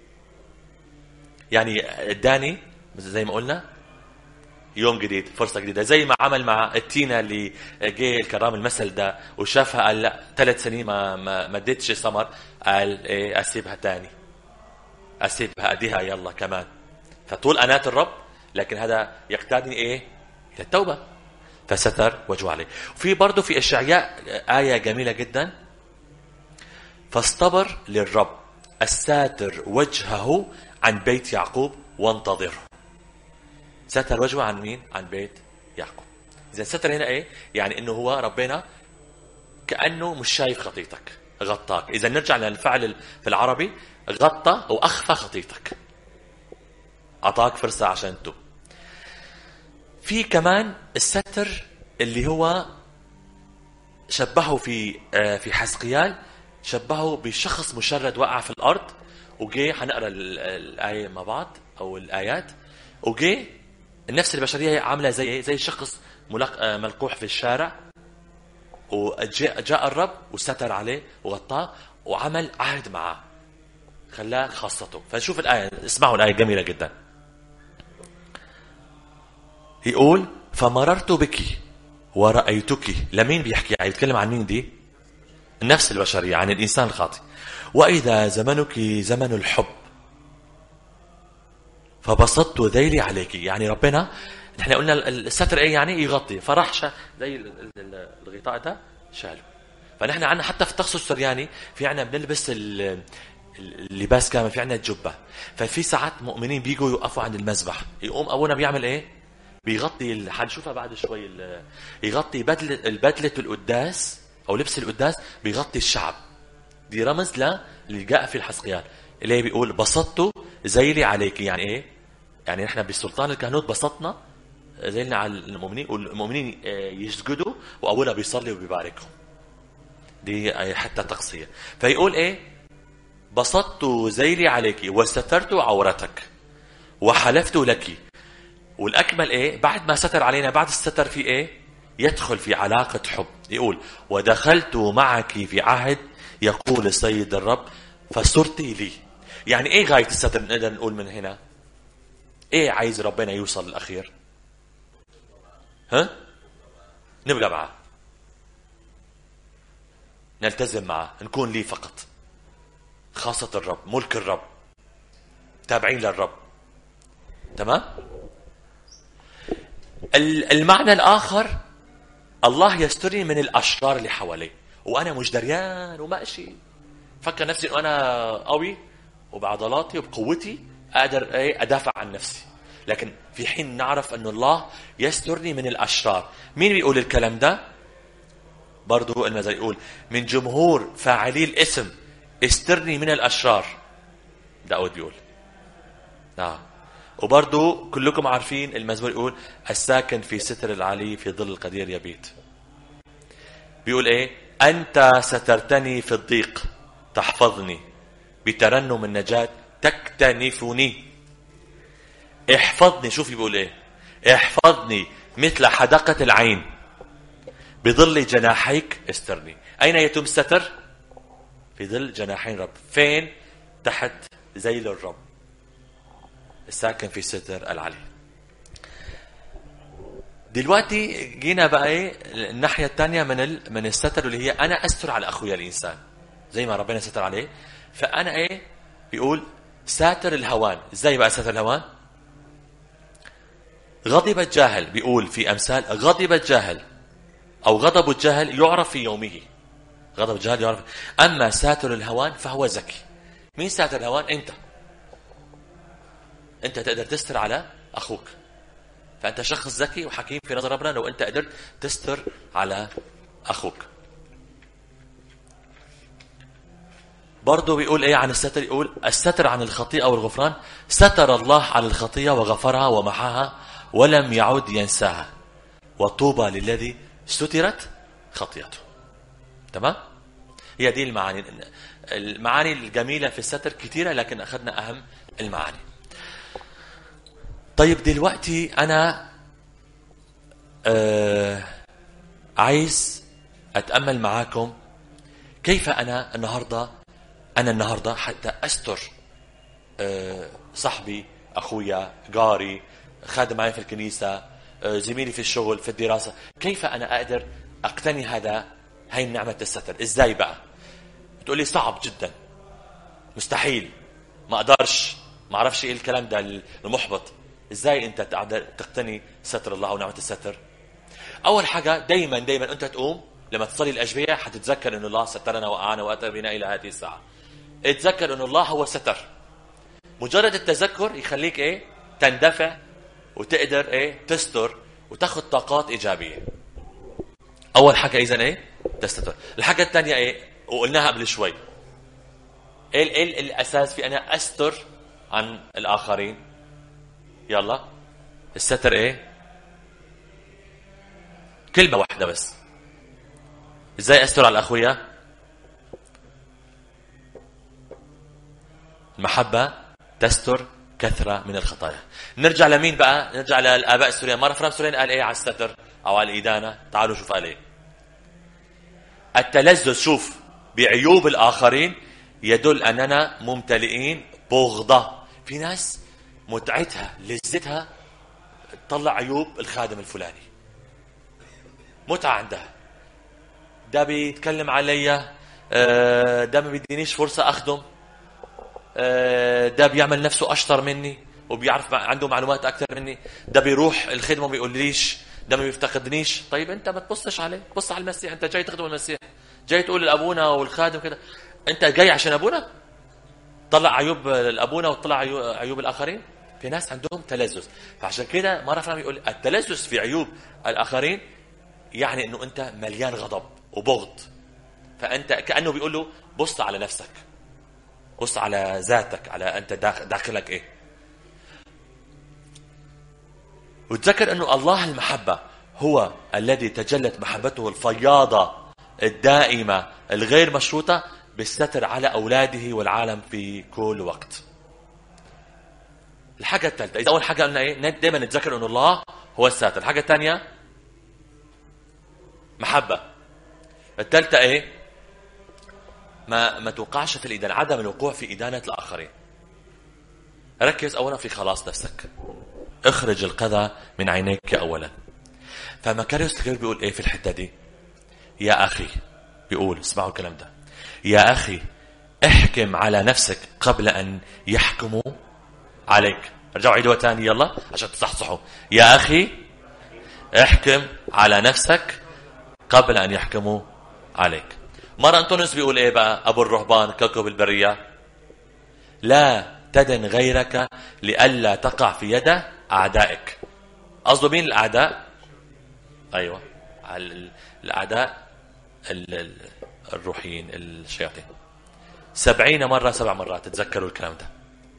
يعني اداني زي ما قلنا يوم جديد فرصة جديدة زي ما عمل مع التينة اللي جه الكرام المثل ده وشافها قال لا ثلاث سنين ما ما ما اديتش ثمر قال ايه اسيبها تاني اسيبها اديها يلا كمان فطول انات الرب لكن هذا يقتادني ايه الى التوبة فستر وجهه عليه وفي برضه في اشعياء آية جميلة جدا فاصطبر للرب الساتر وجهه عن بيت يعقوب وانتظره ستر وجهه عن مين عن بيت يعقوب اذا ستر هنا ايه يعني انه هو ربنا كانه مش شايف خطيتك غطاك اذا نرجع للفعل في العربي غطى واخفى خطيتك اعطاك فرصه عشان تتوب في كمان الستر اللي هو شبهه في في حزقيال شبهه بشخص مشرد وقع في الارض وجي حنقرا الايه مع بعض او الايات وجي النفس البشريه عامله زي زي شخص ملقوح في الشارع وجاء جاء الرب وستر عليه وغطاه وعمل عهد معه خلاه خاصته فنشوف الايه اسمعوا الايه جميله جدا يقول فمررت بك ورأيتك لمين بيحكي يعني يتكلم عن مين دي النفس البشرية عن الإنسان الخاطئ وإذا زمنك زمن الحب فبسطت ذيلي عليك يعني ربنا نحن قلنا الستر ايه يعني يغطي فراح شا زي الغطاء ده شاله فنحن عندنا حتى في التخصص السرياني في عندنا بنلبس اللباس كامل في عندنا الجبه ففي ساعات مؤمنين بيجوا يوقفوا عند المذبح يقوم ابونا بيعمل ايه بيغطي حنشوفها بعد شوي يغطي بدله البدله القداس او لبس القداس بيغطي الشعب دي رمز للي جاء في الحسقيان اللي بيقول بسطت زيلي عليك يعني ايه يعني احنا بسلطان الكهنوت بسطنا زيلنا على المؤمنين والمؤمنين يسجدوا وابونا بيصلي وبيباركهم دي حتى تقصيه فيقول ايه بسطت ذيلي عليك وسترت عورتك وحلفت لك والأكمل إيه بعد ما ستر علينا بعد الستر في إيه يدخل في علاقة حب يقول ودخلت معك في عهد يقول السيد الرب فصرت لي يعني ايه غاية الستر نقدر نقول من هنا ايه عايز ربنا يوصل للأخير ها نبقى معه نلتزم معه نكون ليه فقط خاصة الرب ملك الرب تابعين للرب تمام المعنى الآخر الله يسترني من الأشرار اللي حواليه وأنا مش دريان وماشي فكر نفسي أنه أنا قوي وبعضلاتي وبقوتي أقدر إيه أدافع عن نفسي لكن في حين نعرف أن الله يسترني من الأشرار مين بيقول الكلام ده برضو المثل يقول من جمهور فاعلي الاسم استرني من الأشرار داود بيقول نعم وبرضو كلكم عارفين المزمور يقول الساكن في ستر العلي في ظل القدير يبيت بيقول ايه انت سترتني في الضيق تحفظني بترنم النجاة تكتنفني احفظني شوفي بيقول ايه احفظني مثل حدقة العين بظل جناحيك استرني اين يتم الستر في ظل جناحين رب فين تحت ذيل الرب الساكن في ستر العلي دلوقتي جينا بقى ايه الناحيه الثانيه من ال... من الستر اللي هي انا استر على اخويا الانسان زي ما ربنا ستر عليه فانا ايه بيقول ساتر الهوان ازاي بقى ساتر الهوان غضب الجاهل بيقول في امثال غضب الجاهل او غضب الجاهل يعرف في يومه غضب الجاهل يعرف اما ساتر الهوان فهو ذكي مين ساتر الهوان انت انت تقدر تستر على اخوك فانت شخص ذكي وحكيم في نظر ربنا لو انت قدرت تستر على اخوك برضه بيقول ايه عن الستر يقول الستر عن الخطيئه والغفران ستر الله على الخطيئه وغفرها ومحاها ولم يعد ينساها وطوبى للذي سترت خطيئته تمام هي دي المعاني المعاني الجميله في الستر كثيره لكن اخذنا اهم المعاني طيب دلوقتي انا آه عايز اتامل معاكم كيف انا النهارده انا النهارده حتى استر آه صاحبي اخويا جاري خادم معي في الكنيسه آه زميلي في الشغل في الدراسه كيف انا اقدر اقتني هذا هاي نعمه الستر ازاي بقى تقولي صعب جدا مستحيل ما اقدرش ما اعرفش ايه الكلام ده المحبط ازاي انت تقتني ستر الله ونعمه الستر اول حاجه دائما دائما انت تقوم لما تصلي الاجبيه حتتذكر ان الله سترنا واعانا واتى بنا الى هذه الساعه اتذكر ان الله هو ستر مجرد التذكر يخليك ايه تندفع وتقدر ايه تستر وتاخذ طاقات ايجابيه اول حاجه اذا ايه تستر الحاجه الثانيه ايه وقلناها قبل شوي ايه ايه الاساس في انا استر عن الاخرين يلا الستر ايه كلمة واحدة بس ازاي استر على الاخويا المحبة تستر كثرة من الخطايا نرجع لمين بقى نرجع للآباء السوريين مرة فرام سوريان قال ايه على الستر او على الإدانة تعالوا شوف قال ايه التلذذ شوف بعيوب الآخرين يدل أننا ممتلئين بغضة في ناس متعتها لذتها تطلع عيوب الخادم الفلاني متعة عندها ده بيتكلم عليا آه، ده ما بيدينيش فرصة أخدم آه، ده بيعمل نفسه أشطر مني وبيعرف عنده معلومات أكثر مني ده بيروح الخدمة ما بيقوليش ده ما بيفتقدنيش طيب أنت ما تبصش عليه بص على المسيح أنت جاي تخدم المسيح جاي تقول لأبونا والخادم كده أنت جاي عشان أبونا طلع عيوب لأبونا وطلع عيوب الآخرين في ناس عندهم تلذذ فعشان كده مرة فهم يقول التلذذ في عيوب الآخرين يعني أنه أنت مليان غضب وبغض فأنت كأنه بيقول له بص على نفسك بص على ذاتك على أنت داخلك إيه وتذكر أنه الله المحبة هو الذي تجلت محبته الفياضة الدائمة الغير مشروطة بالستر على أولاده والعالم في كل وقت الحاجة الثالثة إذا أول حاجة قلنا إيه دائما نتذكر أن الله هو الساتر الحاجة الثانية محبة الثالثة إيه ما ما توقعش في الإدانة عدم الوقوع في إدانة الآخرين ركز أولا في خلاص نفسك اخرج القذى من عينيك أولا فمكاريوس الكبير بيقول إيه في الحتة دي يا أخي بيقول اسمعوا الكلام ده يا أخي احكم على نفسك قبل أن يحكموا عليك رجعوا عيدوها تاني يلا عشان تصحصحوا يا أخي احكم على نفسك قبل أن يحكموا عليك مرة أنطونيوس بيقول إيه بقى أبو الرهبان كوكب البرية لا تدن غيرك لئلا تقع في يد أعدائك قصده مين الأعداء أيوة الأعداء الروحيين الشياطين سبعين مرة سبع مرات تتذكروا الكلام ده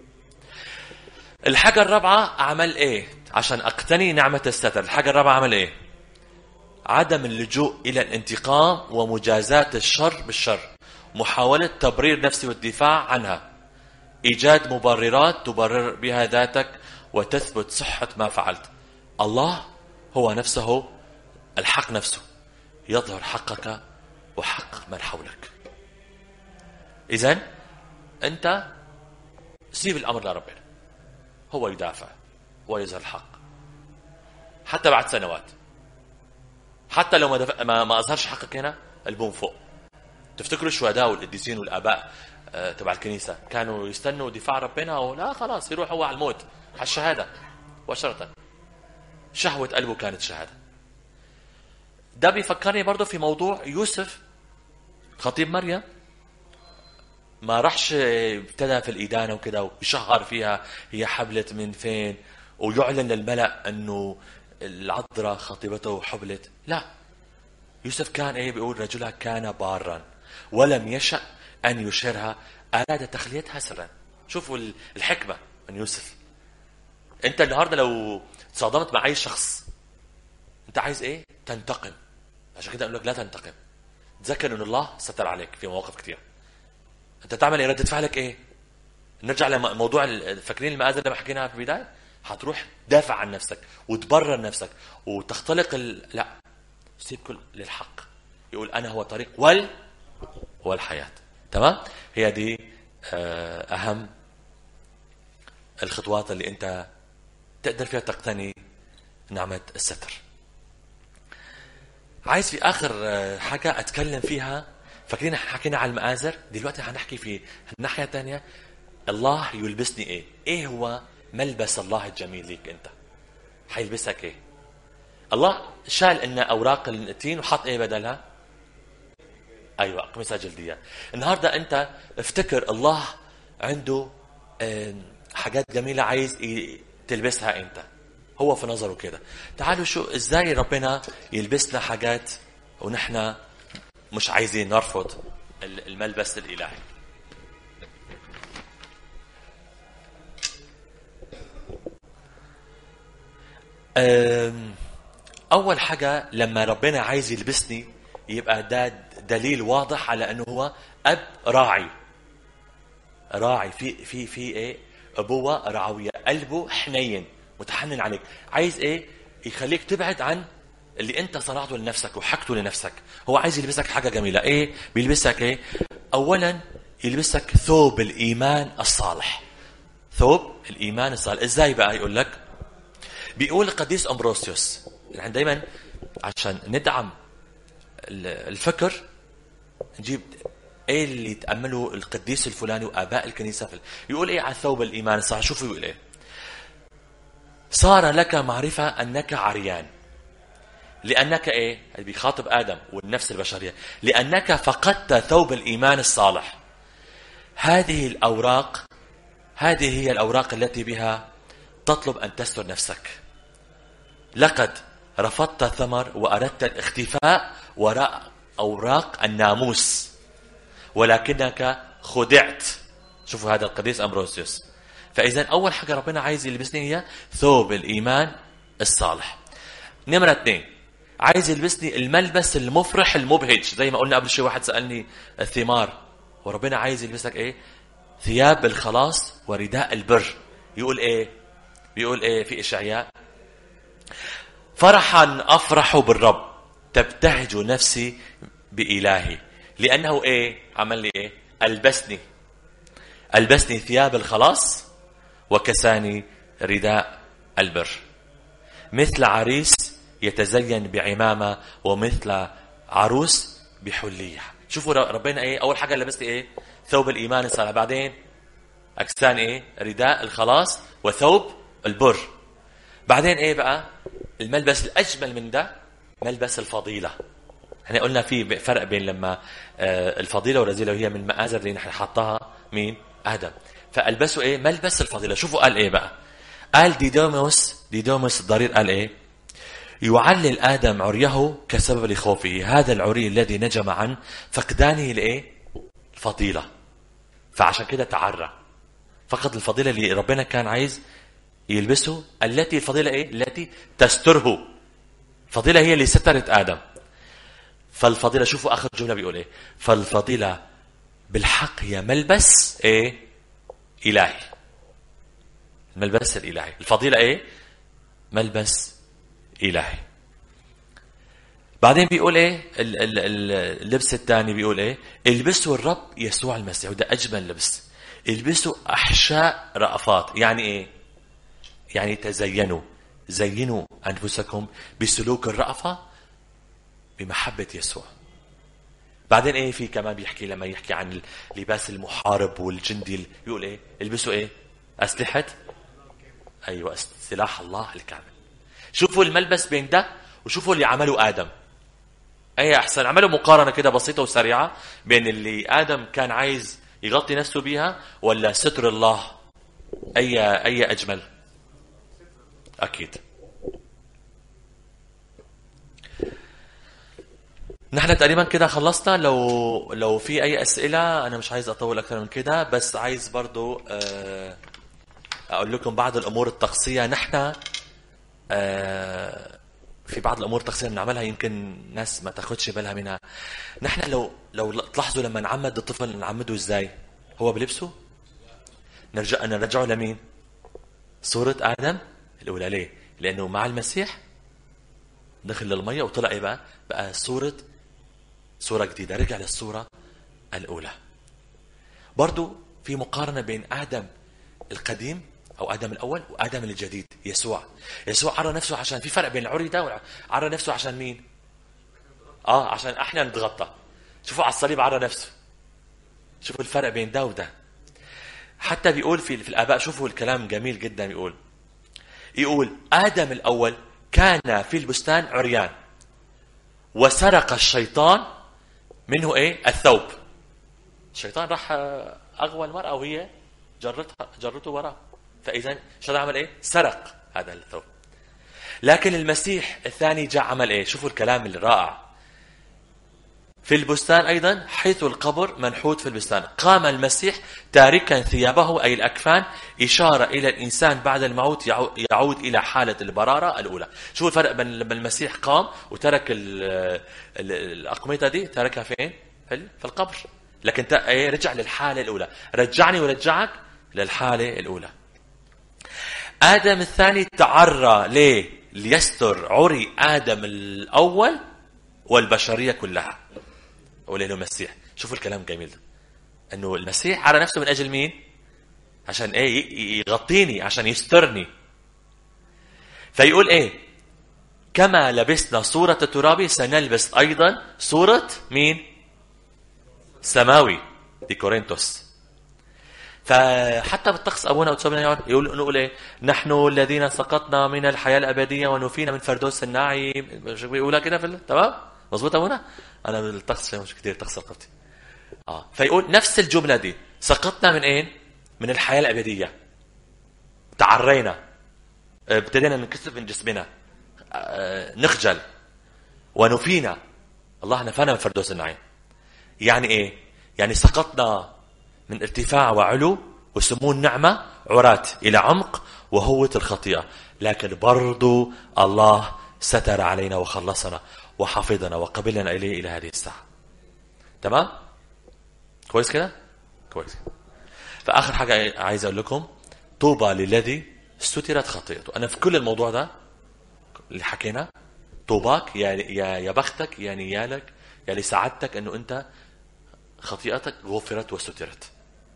الحاجة الرابعة عمل ايه عشان اقتني نعمة الستر الحاجة الرابعة عمل ايه عدم اللجوء الى الانتقام ومجازاة الشر بالشر محاولة تبرير نفسي والدفاع عنها ايجاد مبررات تبرر بها ذاتك وتثبت صحة ما فعلت الله هو نفسه الحق نفسه يظهر حقك وحق من حولك إذا أنت سيب الأمر لربنا هو يدافع ويظهر الحق حتى بعد سنوات حتى لو ما, دف... ما, ما أظهرش حقك هنا البوم فوق تفتكروا الشهداء والقديسين والآباء آه تبع الكنيسة كانوا يستنوا دفاع ربنا ولا خلاص يروح هو على الموت على الشهادة مباشرة شهوة قلبه كانت شهادة ده بيفكرني برضه في موضوع يوسف خطيب مريم ما راحش ابتدى في الإدانة وكده ويشهر فيها هي حبلت من فين ويعلن للملأ أنه العذراء خطيبته حبلت لا يوسف كان ايه بيقول رجلها كان بارا ولم يشأ أن يشهرها أراد تخليتها سرا شوفوا الحكمة من يوسف أنت النهاردة لو تصادمت مع أي شخص أنت عايز إيه تنتقم عشان كده أقول لك لا تنتقم تذكر أن الله ستر عليك في مواقف كثير انت تعمل ايه رده فعلك ايه نرجع لموضوع فاكرين المآذن اللي حكيناها في البدايه هتروح دافع عن نفسك وتبرر نفسك وتختلق ال... لا سيب كل للحق يقول انا هو طريق وال هو الحياه تمام هي دي آه، اهم الخطوات اللي انت تقدر فيها تقتني نعمه الستر عايز في اخر آه، حاجه اتكلم فيها فاكرين حكينا على المآزر دلوقتي هنحكي في الناحية الثانية الله يلبسني ايه ايه هو ملبس الله الجميل ليك انت حيلبسك ايه الله شال لنا اوراق التين وحط ايه بدلها ايوه قميصة جلدية النهاردة انت افتكر الله عنده حاجات جميلة عايز تلبسها انت هو في نظره كده تعالوا شو ازاي ربنا يلبسنا حاجات ونحن مش عايزين نرفض الملبس الإلهي أول حاجة لما ربنا عايز يلبسني يبقى ده دليل واضح على أنه هو أب راعي راعي في في في إيه أبوة رعوية قلبه حنين متحنن عليك عايز إيه يخليك تبعد عن اللي انت صنعته لنفسك وحكته لنفسك هو عايز يلبسك حاجة جميلة ايه بيلبسك ايه اولا يلبسك ثوب الايمان الصالح ثوب الايمان الصالح ازاي بقى يقول لك بيقول القديس امبروسيوس يعني دايما عشان ندعم الفكر نجيب ايه اللي تأمله القديس الفلاني واباء الكنيسة في يقول ايه على ثوب الايمان الصالح شوفوا يقول ايه صار لك معرفة انك عريان لأنك إيه بيخاطب آدم والنفس البشرية لأنك فقدت ثوب الإيمان الصالح هذه الأوراق هذه هي الأوراق التي بها تطلب أن تستر نفسك لقد رفضت الثمر وأردت الاختفاء وراء أوراق الناموس ولكنك خدعت شوفوا هذا القديس أمبروسيوس فإذا أول حاجة ربنا عايز يلبسني هي ثوب الإيمان الصالح نمرة اثنين عايز يلبسني الملبس المفرح المبهج زي ما قلنا قبل شوي واحد سألني الثمار وربنا عايز يلبسك ايه ثياب الخلاص ورداء البر يقول ايه بيقول ايه في اشعياء فرحا افرح بالرب تبتهج نفسي بإلهي لأنه إيه عمل لي إيه ألبسني ألبسني ثياب الخلاص وكساني رداء البر مثل عريس يتزين بعمامة ومثل عروس بحلية شوفوا ربنا ايه اول حاجه لبست ايه ثوب الايمان الصالح بعدين اكسان ايه رداء الخلاص وثوب البر بعدين ايه بقى الملبس الاجمل من ده ملبس الفضيله احنا قلنا في فرق بين لما آه، الفضيله والرذيله وهي من المآزر اللي نحن حطها مين ادم فالبسوا ايه ملبس الفضيله شوفوا قال ايه بقى قال ديدوموس ديدوموس الضرير قال ايه يعلل آدم عريه كسبب لخوفه هذا العري الذي نجم عن فقدانه لإيه الفضيلة فعشان كده تعرى فقد الفضيلة اللي ربنا كان عايز يلبسه التي الفضيلة إيه التي تستره الفضيلة هي اللي سترت آدم فالفضيلة شوفوا آخر جملة بيقول إيه فالفضيلة بالحق هي ملبس إيه إلهي الملبس الإلهي الفضيلة إيه ملبس إلهي بعدين بيقول ايه اللبس الثاني بيقول ايه البسوا الرب يسوع المسيح وده اجمل لبس البسوا احشاء رأفات يعني ايه يعني تزينوا زينوا انفسكم بسلوك الرأفة بمحبة يسوع بعدين ايه في كمان بيحكي لما يحكي عن لباس المحارب والجندي بيقول ايه البسوا ايه اسلحة ايوه سلاح الله الكامل شوفوا الملبس بين ده وشوفوا اللي عمله آدم أي أحسن عملوا مقارنة كده بسيطة وسريعة بين اللي آدم كان عايز يغطي نفسه بيها ولا ستر الله أي أي أجمل أكيد نحن تقريبا كده خلصنا لو لو في اي اسئله انا مش عايز اطول اكثر من كده بس عايز برضو آه، اقول لكم بعض الامور الطقسيه نحن آه، في بعض الامور التقصير بنعملها يمكن ناس ما تاخدش بالها منها نحن لو لو تلاحظوا لما نعمد الطفل نعمده ازاي هو بلبسه نرجع نرجعه لمين صورة آدم الأولى ليه لأنه مع المسيح دخل للمية وطلع إيه بقى بقى صورة صورة جديدة رجع للصورة الأولى برضو في مقارنة بين آدم القديم او ادم الاول وادم الجديد يسوع يسوع عرى نفسه عشان في فرق بين العري ده عرى نفسه عشان مين اه عشان احنا نتغطى شوفوا على الصليب عرى نفسه شوفوا الفرق بين ده وده حتى بيقول في, في الاباء شوفوا الكلام جميل جدا بيقول يقول ادم الاول كان في البستان عريان وسرق الشيطان منه ايه الثوب الشيطان راح اغوى المراه وهي جرتها جرته وراه فإذا شو عمل إيه؟ سرق هذا الثوب لكن المسيح الثاني جاء عمل إيه؟ شوفوا الكلام الرائع في البستان أيضا حيث القبر منحوت في البستان قام المسيح تاركا ثيابه أي الأكفان إشارة إلى الإنسان بعد الموت يعود إلى حالة البرارة الأولى شوفوا الفرق بين لما المسيح قام وترك الأقمطة دي تركها فين في القبر لكن إيه؟ رجع للحالة الأولى رجعني ورجعك للحالة الأولى آدم الثاني تعرى ليه؟ ليستر عري آدم الأول والبشرية كلها ولأنه المسيح شوفوا الكلام جميل ده أنه المسيح على نفسه من أجل مين؟ عشان إيه؟ يغطيني عشان يسترني فيقول إيه؟ كما لبسنا صورة الترابي سنلبس أيضا صورة مين؟ سماوي دي كورنثوس فحتى بالطقس ابونا وتسوبنا يقول نقول ايه نحن الذين سقطنا من الحياه الابديه ونفينا من فردوس النعيم بيقولها كده في تمام مظبوط ابونا انا بالطقس مش كثير طقس ثقافتي اه فيقول نفس الجمله دي سقطنا من اين من الحياه الابديه تعرينا آه، ابتدينا ننكسر من جسمنا آه، نخجل ونفينا الله نفانا من فردوس النعيم يعني ايه يعني سقطنا من ارتفاع وعلو وسمو النعمة عراة إلى عمق وهوة الخطيئة لكن برضو الله ستر علينا وخلصنا وحفظنا وقبلنا إليه إلى هذه الساعة تمام؟ كويس كده كويس فاخر حاجه عايز اقول لكم طوبى للذي سترت خطيئته انا في كل الموضوع ده اللي حكينا طوباك يا يا يا بختك يا نيالك يا لسعادتك انه انت خطيئتك غفرت وسترت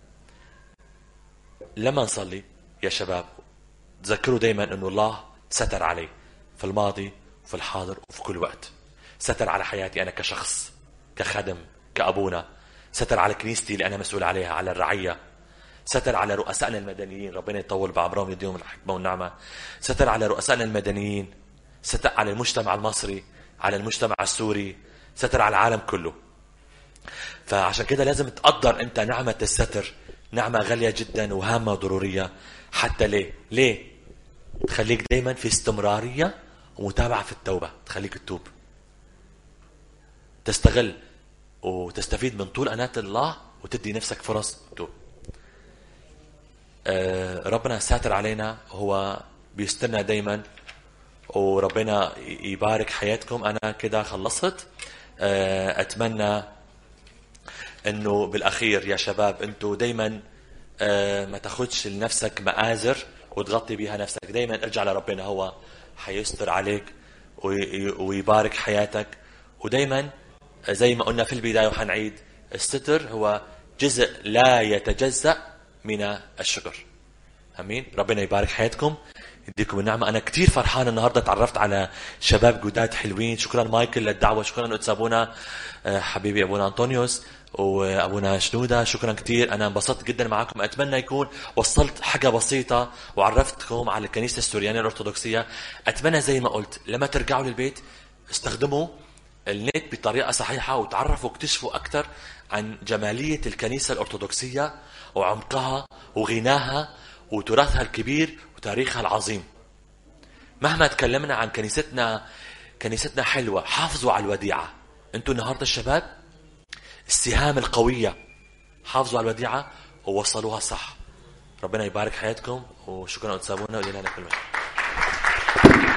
لما نصلي يا شباب تذكروا دائما انه الله ستر علي في الماضي وفي الحاضر وفي كل وقت ستر على حياتي انا كشخص كخدم كابونا ستر على كنيستي اللي انا مسؤول عليها على الرعيه ستر على رؤسائنا المدنيين ربنا يطول بعمرهم يديهم الحكمه والنعمه ستر على رؤسائنا المدنيين ستر على المجتمع المصري على المجتمع السوري ستر على العالم كله فعشان كده لازم تقدر انت نعمه الستر نعمه غاليه جدا وهامه وضروريه حتى ليه ليه تخليك دايما في استمراريه ومتابعه في التوبه تخليك تتوب تستغل وتستفيد من طول أناة الله وتدي نفسك فرص توب آه، ربنا ساتر علينا هو بيستنى دايما وربنا يبارك حياتكم أنا كده خلصت آه، أتمنى أنه بالأخير يا شباب أنتوا دايما آه، ما تاخدش لنفسك مآزر وتغطي بيها نفسك دايما ارجع لربنا هو حيستر عليك ويبارك حياتك ودايما زي ما قلنا في البداية وحنعيد الستر هو جزء لا يتجزأ من الشكر امين ربنا يبارك حياتكم يديكم النعمة أنا كثير فرحان النهاردة تعرفت على شباب جداد حلوين شكرا مايكل للدعوة شكرا أتس أبونا آه، حبيبي أبونا أنطونيوس وأبونا شنودة شكرا كثير أنا انبسطت جدا معكم أتمنى يكون وصلت حاجة بسيطة وعرفتكم على الكنيسة السوريانية الأرثوذكسية أتمنى زي ما قلت لما ترجعوا للبيت استخدموا النت بطريقة صحيحة وتعرفوا واكتشفوا أكثر عن جمالية الكنيسة الأرثوذكسية وعمقها وغناها وتراثها الكبير وتاريخها العظيم مهما تكلمنا عن كنيستنا كنيستنا حلوة حافظوا على الوديعة انتوا النهاردة الشباب السهام القوية حافظوا على الوديعة ووصلوها صح ربنا يبارك حياتكم وشكرا أتسابونا ولنا كل مجد